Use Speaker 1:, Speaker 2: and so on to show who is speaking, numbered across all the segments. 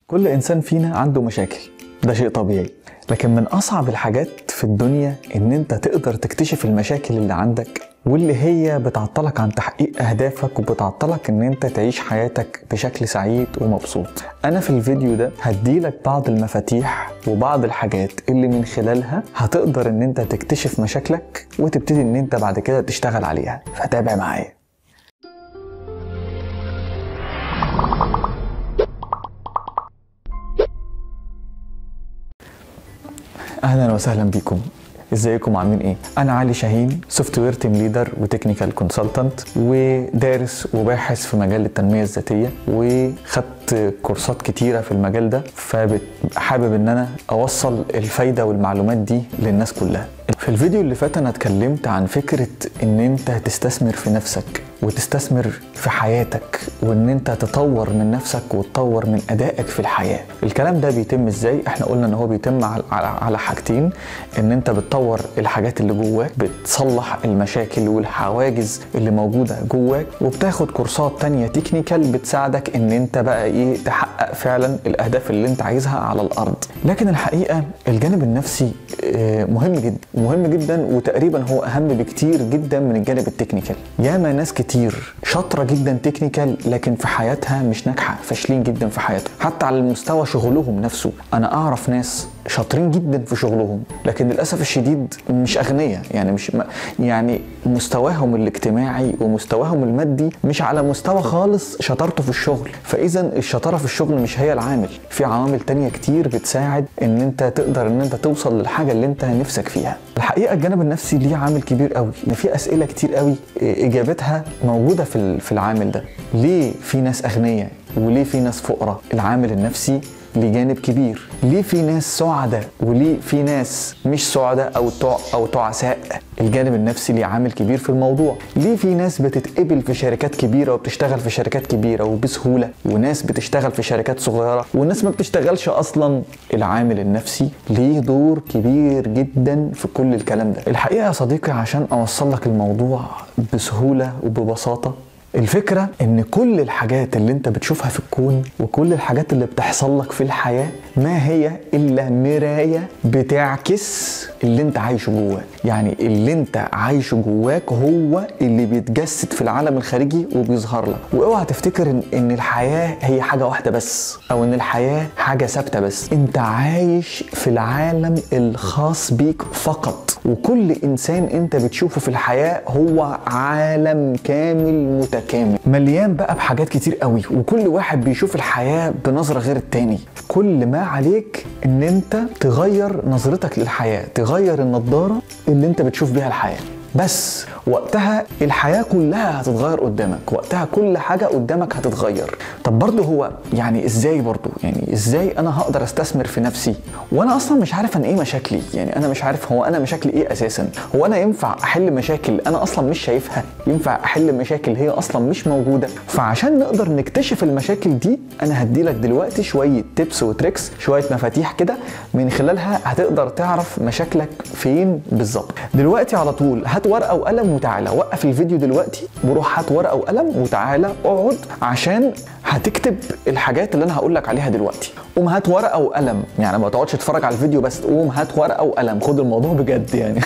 Speaker 1: كل انسان فينا عنده مشاكل ده شيء طبيعي لكن من اصعب الحاجات في الدنيا ان انت تقدر تكتشف المشاكل اللي عندك واللي هي بتعطلك عن تحقيق اهدافك وبتعطلك ان انت تعيش حياتك بشكل سعيد ومبسوط انا في الفيديو ده هديلك بعض المفاتيح وبعض الحاجات اللي من خلالها هتقدر ان انت تكتشف مشاكلك وتبتدي ان انت بعد كده تشتغل عليها فتابع معايا اهلا وسهلا بيكم ازيكم عاملين ايه انا علي شاهين سوفت وير تيم ليدر وتكنيكال كونسلتنت ودارس وباحث في مجال التنميه الذاتيه وخدت كورسات كتيره في المجال ده فحابب ان انا اوصل الفايده والمعلومات دي للناس كلها في الفيديو اللي فات انا اتكلمت عن فكره ان انت تستثمر في نفسك وتستثمر في حياتك وان انت تطور من نفسك وتطور من ادائك في الحياه الكلام ده بيتم ازاي احنا قلنا ان هو بيتم على, على حاجتين ان انت بتطور الحاجات اللي جواك بتصلح المشاكل والحواجز اللي موجوده جواك وبتاخد كورسات تانية تكنيكال بتساعدك ان انت بقى ايه تحقق فعلا الاهداف اللي انت عايزها على الارض لكن الحقيقه الجانب النفسي مهم جدا مهم جدا وتقريبا هو اهم بكتير جدا من الجانب التكنيكال ياما ناس كتير شاطره جدا تكنيكال لكن في حياتها مش ناجحه فاشلين جدا في حياتهم حتى على مستوى شغلهم نفسه انا اعرف ناس شاطرين جدا في شغلهم لكن للاسف الشديد مش اغنياء يعني مش يعني مستواهم الاجتماعي ومستواهم المادي مش على مستوى خالص شطارته في الشغل فاذا الشطاره في الشغل مش هي العامل في عوامل تانية كتير بتساعد ان انت تقدر ان انت توصل للحاجه اللي انت نفسك فيها الحقيقه الجانب النفسي ليه عامل كبير قوي ده في اسئله كتير قوي اجابتها موجوده في في العامل ده ليه في ناس اغنياء وليه في ناس فقراء العامل النفسي ليه جانب كبير ليه في ناس سعداء وليه في ناس مش سعداء او تع او تعساء الجانب النفسي ليه عامل كبير في الموضوع ليه في ناس بتتقبل في شركات كبيره وبتشتغل في شركات كبيره وبسهوله وناس بتشتغل في شركات صغيره وناس ما بتشتغلش اصلا العامل النفسي ليه دور كبير جدا في كل الكلام ده الحقيقه يا صديقي عشان اوصل لك الموضوع بسهوله وببساطه الفكرة ان كل الحاجات اللي انت بتشوفها في الكون وكل الحاجات اللي بتحصل لك في الحياة ما هي الا مراية بتعكس اللي انت عايشه جواك يعني اللي انت عايشه جواك هو اللي بيتجسد في العالم الخارجي وبيظهر لك واوعى تفتكر ان, إن الحياة هي حاجة واحدة بس او ان الحياة حاجة ثابتة بس انت عايش في العالم الخاص بيك فقط وكل انسان انت بتشوفه في الحياة هو عالم كامل متكامل متكامل مليان بقى بحاجات كتير قوي وكل واحد بيشوف الحياة بنظرة غير التاني كل ما عليك ان انت تغير نظرتك للحياة تغير النضارة اللي انت بتشوف بيها الحياة بس وقتها الحياة كلها هتتغير قدامك وقتها كل حاجة قدامك هتتغير طب برضه هو يعني ازاي برضه يعني ازاي انا هقدر استثمر في نفسي وانا اصلا مش عارف انا ايه مشاكلي يعني انا مش عارف هو انا مشاكلي ايه اساسا هو انا ينفع احل مشاكل انا اصلا مش شايفها ينفع احل مشاكل هي اصلا مش موجودة فعشان نقدر نكتشف المشاكل دي انا هديلك دلوقتي شوية تيبس وتريكس شوية مفاتيح كده من خلالها هتقدر تعرف مشاكلك فين بالظبط دلوقتي على طول هات ورقه وقلم وتعالى وقف الفيديو دلوقتي وروح هات ورقه وقلم وتعالى اقعد عشان هتكتب الحاجات اللي انا هقول لك عليها دلوقتي قوم هات ورقه وقلم يعني ما تقعدش تتفرج على الفيديو بس قوم هات ورقه وقلم خد الموضوع بجد يعني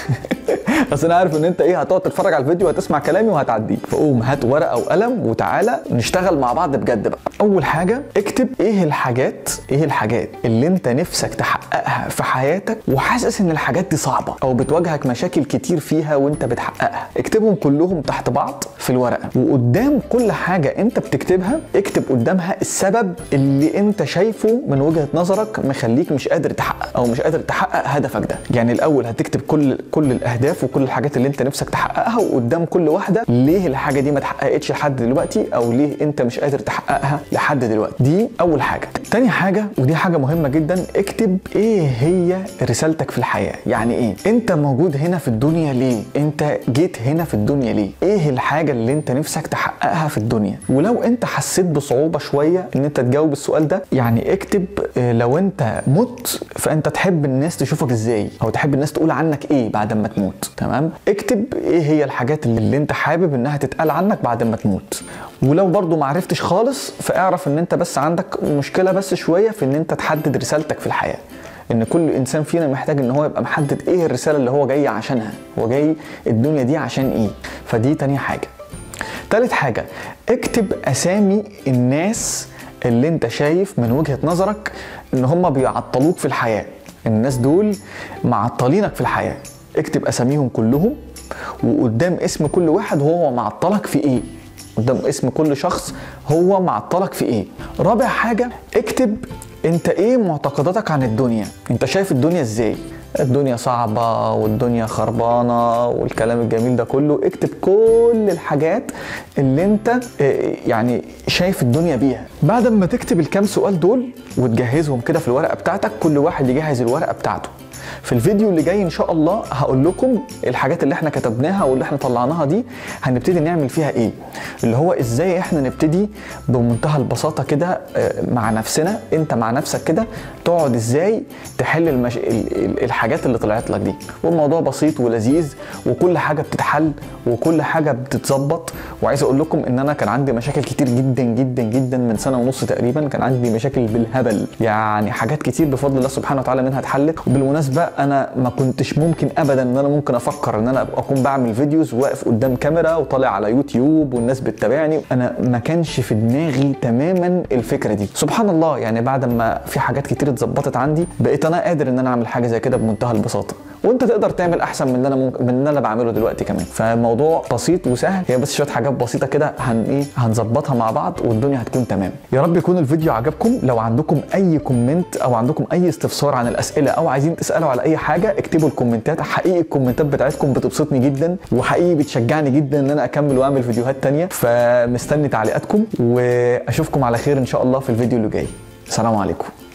Speaker 1: بس انا عارف ان انت ايه هتقعد تتفرج على الفيديو هتسمع كلامي وهتعديه فقوم هات ورقه وقلم وتعالى نشتغل مع بعض بجد بقى اول حاجه اكتب ايه الحاجات ايه الحاجات اللي انت نفسك تحققها في حياتك وحاسس ان الحاجات دي صعبه او بتواجهك مشاكل كتير فيها وانت بتحققها اكتبهم كلهم تحت بعض في الورقه وقدام كل حاجه انت بتكتبها اكتب قدامها السبب اللي انت شايفه من وجهه نظرك مخليك مش قادر تحقق او مش قادر تحقق هدفك ده يعني الاول هتكتب كل كل الاهداف وكل الحاجات اللي انت نفسك تحققها وقدام كل واحده ليه الحاجه دي ما اتحققتش لحد دلوقتي او ليه انت مش قادر تحققها لحد دلوقتي دي اول حاجه تاني حاجه ودي حاجه مهمه جدا اكتب ايه هي رسالتك في الحياه يعني ايه انت موجود هنا في الدنيا ليه انت جيت هنا في الدنيا ليه ايه الحاجه اللي انت نفسك تحققها في الدنيا ولو انت حسيت بصعوبة شوية ان انت تجاوب السؤال ده يعني اكتب آه، لو انت مت فانت تحب الناس تشوفك ازاي او تحب الناس تقول عنك ايه بعد ما تموت تمام اكتب ايه هي الحاجات اللي, اللي انت حابب انها تتقال عنك بعد ما تموت ولو برضو ما عرفتش خالص فاعرف ان انت بس عندك مشكلة بس شوية في ان انت تحدد رسالتك في الحياة ان كل انسان فينا محتاج ان هو يبقى محدد ايه الرساله اللي هو جاي عشانها هو جاي الدنيا دي عشان ايه فدي تاني حاجه تالت حاجه اكتب اسامي الناس اللي انت شايف من وجهه نظرك ان هم بيعطلوك في الحياه الناس دول معطلينك في الحياه اكتب اساميهم كلهم وقدام اسم كل واحد هو معطلك في ايه قدام اسم كل شخص هو معطلك في ايه رابع حاجه اكتب انت ايه معتقداتك عن الدنيا انت شايف الدنيا ازاي الدنيا صعبة والدنيا خربانة والكلام الجميل ده كله اكتب كل الحاجات اللي انت اه، يعني شايف الدنيا بيها بعد ما تكتب الكام سؤال دول وتجهزهم كده في الورقة بتاعتك كل واحد يجهز الورقة بتاعته في الفيديو اللي جاي ان شاء الله هقول لكم الحاجات اللي احنا كتبناها واللي احنا طلعناها دي هنبتدي نعمل فيها ايه اللي هو ازاي احنا نبتدي بمنتهى البساطه كده آه، مع نفسنا انت مع نفسك كده تقعد ازاي تحل المش... ال- ال- الحاجات اللي طلعت لك دي والموضوع بسيط ولذيذ وكل حاجه بتتحل وكل حاجه بتتظبط وعايز اقول لكم ان انا كان عندي مشاكل كتير جدا جدا جدا من سنه ونص تقريبا كان عندي مشاكل بالهبل يعني حاجات كتير بفضل الله سبحانه وتعالى منها اتحلت وبالمناسبه انا ما كنتش ممكن ابدا ان انا ممكن افكر ان انا أبقى اكون بعمل فيديوز واقف قدام كاميرا وطالع على يوتيوب والناس بتتابعني انا ما كانش في دماغي تماما الفكره دي سبحان الله يعني بعد ما في حاجات كتير اتظبطت عندي بقيت انا قادر ان انا اعمل حاجه زي كده بمنتهى البساطه وانت تقدر تعمل احسن من اللي انا ممكن من اللي انا بعمله دلوقتي كمان فالموضوع بسيط وسهل هي بس شويه حاجات بسيطه كده هن ايه هنظبطها مع بعض والدنيا هتكون تمام يا رب يكون الفيديو عجبكم لو عندكم اي كومنت او عندكم اي استفسار عن الاسئله او عايزين تسالوا على اي حاجه اكتبوا الكومنتات حقيقي الكومنتات بتاعتكم بتبسطني جدا وحقيقي بتشجعني جدا ان انا اكمل واعمل فيديوهات تانية فمستني تعليقاتكم واشوفكم على خير ان شاء الله في الفيديو اللي جاي سلام عليكم